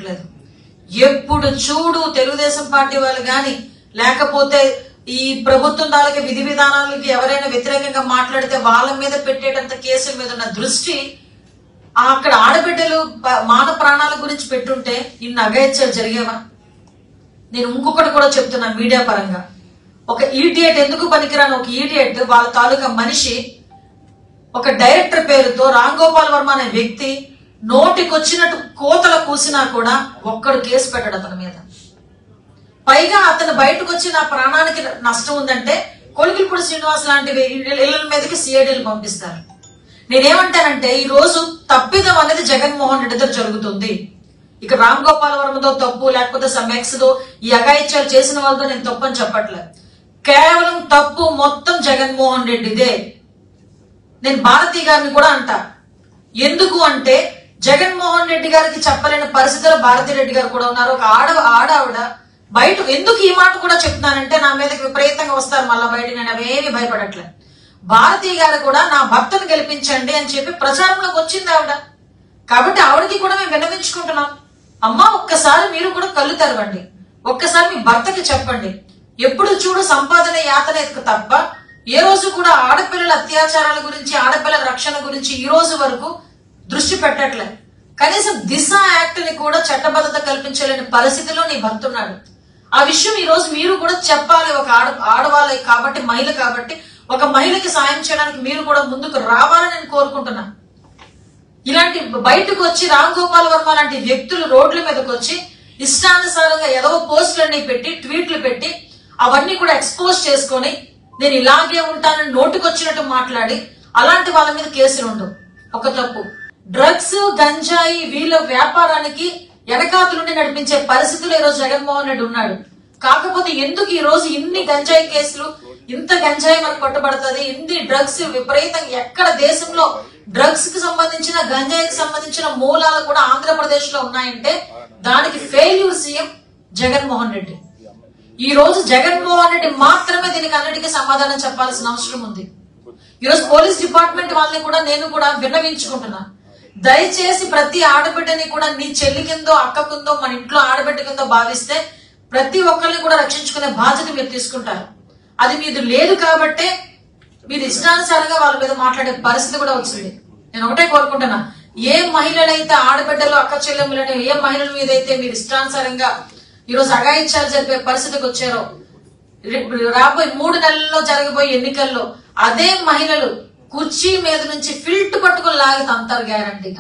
పెట్టట్లేదు ఎప్పుడు చూడు తెలుగుదేశం పార్టీ వాళ్ళు కానీ లేకపోతే ఈ ప్రభుత్వం తాలూకా విధి విధానాలకి ఎవరైనా వ్యతిరేకంగా మాట్లాడితే వాళ్ళ మీద పెట్టేటంత కేసుల మీద ఉన్న దృష్టి ఆ అక్కడ ఆడబిడ్డలు ప- మాన ప్రాణాల గురించి పెట్టుంటే ఇన్ని అగైత్యాలు జరిగేవా నేను ఇంకొకటి కూడా చెప్తున్నాను మీడియా పరంగా ఒక ఈడియట్ ఎందుకు పనికిరాని ఒక ఈడియట్ వాళ్ళ తాలూకా మనిషి ఒక డైరెక్టర్ పేరుతో రామ్ గోపాల్ వర్మ అనే వ్యక్తి నోటికొచ్చినట్టు కోతలు కూసినా కూడా ఒక్కడు కేసు పెట్టడు అతని మీద పైగా అతను బయటకు వచ్చి నా ప్రాణానికి నష్టం ఉందంటే కొలిగిపూడి శ్రీనివాస్ లాంటి ఇళ్ళ మీదకి సిఐడీలు పంపిస్తారు నేనేమంటానంటే ఈ రోజు తప్పిదం అనేది జగన్మోహన్ రెడ్డితో జరుగుతుంది ఇక రామ్ గోపాల్ వర్మతో తప్పు లేకపోతే సమెక్స్ తో ఈ అగాయిత్యాలు చేసిన వాళ్ళతో నేను తప్పు అని చెప్పట్లేదు కేవలం తప్పు మొత్తం జగన్మోహన్ రెడ్డిదే నేను భారతి గారిని కూడా అంటా ఎందుకు అంటే జగన్మోహన్ రెడ్డి గారికి చెప్పలేని పరిస్థితిలో భారతి రెడ్డి గారు కూడా ఉన్నారు ఒక ఆడ ఆడావిడ బయట ఎందుకు ఈ మాట కూడా చెప్తున్నానంటే నా మీదకి విపరీతంగా వస్తారు మళ్ళా బయట నేను అవేమి భయపడట్లేదు భారతి గారు కూడా నా భర్తను గెలిపించండి అని చెప్పి ప్రచారంలోకి వచ్చింది ఆవిడ కాబట్టి ఆవిడకి కూడా మేము విన్నవించుకుంటున్నాం అమ్మా ఒక్కసారి మీరు కూడా కళ్ళు తెరవండి ఒక్కసారి మీ భర్తకి చెప్పండి ఎప్పుడు చూడు సంపాదన యాతన ఎత్తుకు తప్ప ఏ రోజు కూడా ఆడపిల్లల అత్యాచారాల గురించి ఆడపిల్లల రక్షణ గురించి ఈ రోజు వరకు దృష్టి పెట్టట్లే కనీసం దిశ యాక్ట్ ని కూడా చట్టబద్ధత కల్పించలేని పరిస్థితిలో నీ భర్త ఉన్నాడు ఆ విషయం ఈ రోజు మీరు కూడా చెప్పాలి ఒక ఆడ ఆడవాళ్ళకి కాబట్టి మహిళ కాబట్టి ఒక మహిళకి సాయం చేయడానికి మీరు కూడా ముందుకు రావాలని నేను కోరుకుంటున్నాను ఇలాంటి బయటకు వచ్చి రామ్ గోపాల్ వర్మ లాంటి వ్యక్తులు రోడ్ల మీదకి వచ్చి ఇష్టానుసారంగా ఏదో పోస్టులన్నీ పెట్టి ట్వీట్లు పెట్టి అవన్నీ కూడా ఎక్స్పోజ్ చేసుకొని నేను ఇలాగే ఉంటానని నోటికొచ్చినట్టు మాట్లాడి అలాంటి వాళ్ళ మీద కేసులు ఉండవు ఒక తప్పు డ్రగ్స్ గంజాయి వీళ్ళ వ్యాపారానికి ఎడకాతులుండి నడిపించే పరిస్థితులు ఈరోజు జగన్మోహన్ రెడ్డి ఉన్నాడు కాకపోతే ఎందుకు ఈ రోజు ఇన్ని గంజాయి కేసులు ఇంత గంజాయి మనకు పట్టుబడుతుంది ఇన్ని డ్రగ్స్ విపరీతంగా ఎక్కడ దేశంలో డ్రగ్స్ కి సంబంధించిన గంజాయికి సంబంధించిన మూలాలు కూడా ఆంధ్రప్రదేశ్ లో ఉన్నాయంటే దానికి ఫెయిల్యూర్ సీఎం జగన్మోహన్ రెడ్డి ఈ రోజు జగన్మోహన్ రెడ్డి మాత్రమే దీనికి అన్నిటికీ సమాధానం చెప్పాల్సిన అవసరం ఉంది ఈ రోజు పోలీస్ డిపార్ట్మెంట్ వాళ్ళని కూడా నేను కూడా విన్నవించుకుంటున్నా దయచేసి ప్రతి ఆడబిడ్డని కూడా నీ చెల్లి కిందో అక్క కిందో మన ఇంట్లో ఆడబిడ్డ కిందో భావిస్తే ప్రతి ఒక్కరిని కూడా రక్షించుకునే బాధ్యత మీరు తీసుకుంటారు అది మీది లేదు కాబట్టే మీరు ఇష్టానుసారంగా వాళ్ళ మీద మాట్లాడే పరిస్థితి కూడా వచ్చింది నేను ఒకటే కోరుకుంటున్నా ఏ మహిళలైతే ఆడబిడ్డలు అక్క చెల్లెములని ఏ మహిళల మీద అయితే మీరు ఇష్టానుసారంగా ఈరోజు అగాయిత్యాలు జరిపే పరిస్థితికి వచ్చారో రే- రాబోయే మూడు నెలల్లో జరగబోయే ఎన్నికల్లో అదే మహిళలు కుర్చీ మీద నుంచి ఫిల్ట్ పట్టుకుని లాగి తంతారు గ్యారంటీగా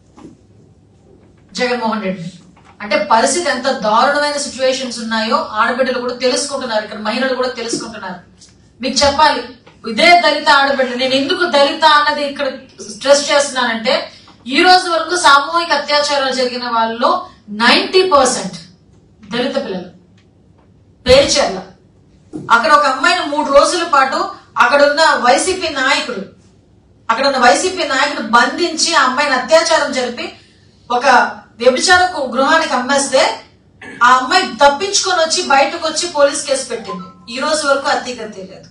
జగన్మోహన్ రెడ్డి అంటే పరిస్థితి ఎంత దారుణమైన సిచ్యువేషన్స్ ఉన్నాయో ఆడబిడ్డలు కూడా తెలుసుకుంటున్నారు ఇక్కడ మహిళలు కూడా తెలుసుకుంటున్నారు మీకు చెప్పాలి ఇదే దళిత ఆడబిడ్డ నేను ఎందుకు దళిత అన్నది ఇక్కడ స్ట్రెస్ చేస్తున్నానంటే ఈ రోజు వరకు సామూహిక అత్యాచారాలు జరిగిన వాళ్ళలో నైన్టీ పర్సెంట్ దళిత పిల్లలు పేరుచెర్ల అక్కడ ఒక అమ్మాయిని మూడు రోజుల పాటు అక్కడ ఉన్న వైసీపీ నాయకుడు అక్కడ ఉన్న వైసీపీ నాయకుడు బంధించి ఆ అమ్మాయిని అత్యాచారం జరిపి ఒక వ్యభిచార గృహానికి అమ్మేస్తే ఆ అమ్మాయి తప్పించుకొని వచ్చి బయటకు వచ్చి పోలీస్ కేసు పెట్టింది ఈ రోజు వరకు అత్తిగతి లేదు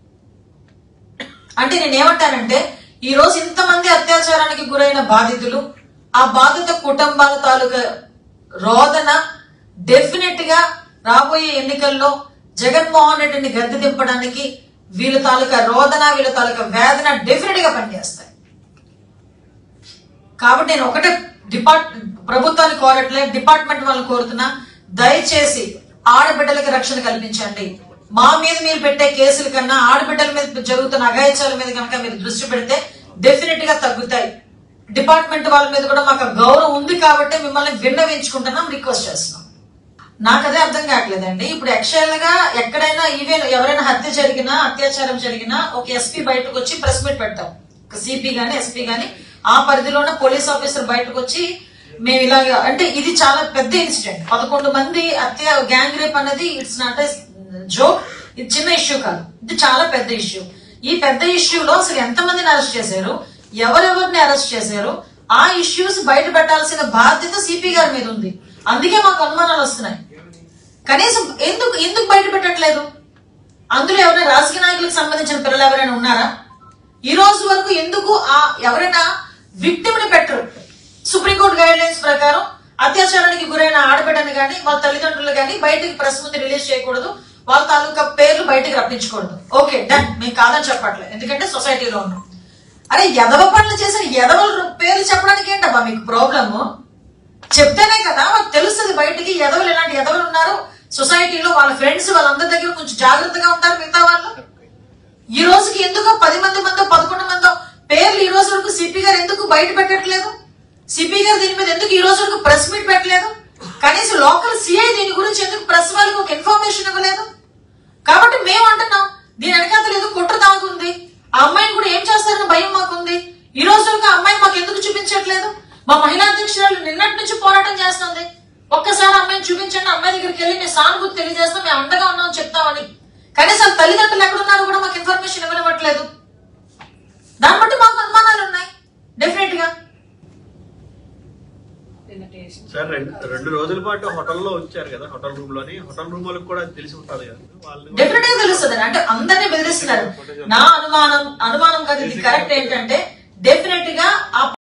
అంటే నేను ఏమంటానంటే ఈ రోజు ఇంతమంది అత్యాచారానికి గురైన బాధితులు ఆ బాధిత కుటుంబాల తాలూకా రోదన డెఫినెట్ గా రాబోయే ఎన్నికల్లో జగన్మోహన్ రెడ్డిని గద్దె దింపడానికి వీళ్ళ తాలూకా రోదన వీళ్ళ తాలూకా వేదన డెఫినెట్ గా పనిచేస్తాయి కాబట్టి నేను ఒకటే డిపార్ట్ ప్రభుత్వాన్ని కోరట్లే డిపార్ట్మెంట్ వాళ్ళని కోరుతున్నా దయచేసి ఆడబిడ్డలకి రక్షణ కల్పించండి మా మీద మీరు పెట్టే కేసుల కన్నా ఆడబిడ్డల మీద జరుగుతున్న అగాయచాల మీద కనుక మీరు దృష్టి పెడితే డెఫినెట్ గా తగ్గుతాయి డిపార్ట్మెంట్ వాళ్ళ మీద కూడా మాకు గౌరవం ఉంది కాబట్టి మిమ్మల్ని విన్నవించుకుంటున్నాం రిక్వెస్ట్ చేస్తున్నాం నాకు అదే అర్థం కావట్లేదండి ఇప్పుడు యాక్చువల్ గా ఎక్కడైనా ఈవెన్ ఎవరైనా హత్య జరిగినా అత్యాచారం జరిగినా ఒక ఎస్పీ బయటకు వచ్చి ప్రెస్ మీట్ పెడతాం ఒక సిపి గాని ఎస్పీ గాని ఆ పరిధిలోనే పోలీస్ ఆఫీసర్ బయటకు వచ్చి మేము ఇలాగ అంటే ఇది చాలా పెద్ద ఇన్సిడెంట్ పదకొండు మంది హత్య గ్యాంగ్ రేప్ అనేది ఇట్స్ నాట్ జోక్ ఇది చిన్న ఇష్యూ కాదు ఇది చాలా పెద్ద ఇష్యూ ఈ పెద్ద ఇష్యూలో అసలు ఎంత మందిని అరెస్ట్ చేశారు ఎవరెవరిని అరెస్ట్ చేశారు ఆ ఇష్యూస్ బయట పెట్టాల్సిన బాధ్యత సిపి గారి మీద ఉంది అందుకే మాకు అనుమానాలు వస్తున్నాయి కనీసం ఎందుకు ఎందుకు బయట పెట్టట్లేదు అందులో ఎవరైనా రాజకీయ నాయకులకు సంబంధించిన పిల్లలు ఎవరైనా ఉన్నారా ఈ రోజు వరకు ఎందుకు ఆ ఎవరైనా విక్టిమ్ ని పెట్టరు సుప్రీంకోర్టు గైడ్ లైన్స్ ప్రకారం అత్యాచారానికి గురైన ఆడబిడ్డని గాని వాళ్ళ తల్లిదండ్రులు గాని బయటికి ప్రెస్ ముందు రిలీజ్ చేయకూడదు వాళ్ళ తాలూకా పేర్లు బయటికి రప్పించకూడదు ఓకే డన్ మేము కాదని చెప్పట్లేదు ఎందుకంటే సొసైటీలో ఉన్నాం అరే ఎదవ పనులు చేసిన ఎదవల పేర్లు చెప్పడానికి ఏంటబ్బా మీకు ప్రాబ్లము చెప్తేనే కదా వాళ్ళకి తెలుస్తుంది బయటికి ఎదవలు ఇలాంటి ఎదవలు ఉన్నారు సొసైటీలో వాళ్ళ ఫ్రెండ్స్ వాళ్ళందరి దగ్గర కొంచెం జాగ్రత్తగా ఉంటారు మిగతా వాళ్ళు ఈ రోజుకి ఎందుకో పది మంది మందో పదకొండు మందో పేర్లు ఈ రోజు వరకు సిపి గారు ఎందుకు బయట పెట్టట్లేదు సిపి గారు దీని మీద ఎందుకు ఈ రోజు వరకు ప్రెస్ మీట్ పెట్టలేదు కనీసం లోకల్ సిఐ దీని గురించి ఎందుకు ప్రెస్ వాళ్ళకి ఒక ఇన్ఫర్మేషన్ ఇవ్వలేదు కాబట్టి మేము అంటున్నాం దీని వెనకాతలు ఏదో కుట్ర దాగుంది ఆ అమ్మాయిని కూడా ఏం చేస్తారని భయం మాకుంది ఈ రోజు వరకు ఆ అమ్మాయిని మాకు ఎందుకు చూపించట్లేదు మా మహిళా అధ్యక్షురాలు నిన్నటి నుంచి పోరాటం చేస్తుంది ఒక్కసారి అమ్మాయిని చూపించండి అమ్మాయి దగ్గరికి వెళ్ళి మేము సానుభూతి తెలియజేస్తాం మేము అండగా ఉన్నామని చెప్తామని కనీసం తల్లిదండ్రులు ఎక్కడున్నారో కూడా మాకు ఇన్ఫర్మేషన్ ఇవ్వనివ్వట్లేదు దాన్ని బట్టి మాకు అనుమానాలు ఉన్నాయి డెఫినెట్ గా సార్ రెండు రెండు రోజుల పాటు హోటల్లో ఉంచారు కదా హోటల్ రూమ్ లోని హోటల్ రూమ్ వాళ్ళకి కూడా తెలిసి ఉంటుంది కదా వాళ్ళు డెఫినెట్ గా తెలుస్తుంది అంటే అందరినీ బెదిరిస్తున్నారు నా అనుమానం అనుమానం కాదు ఇది కరెక్ట్ ఏంటంటే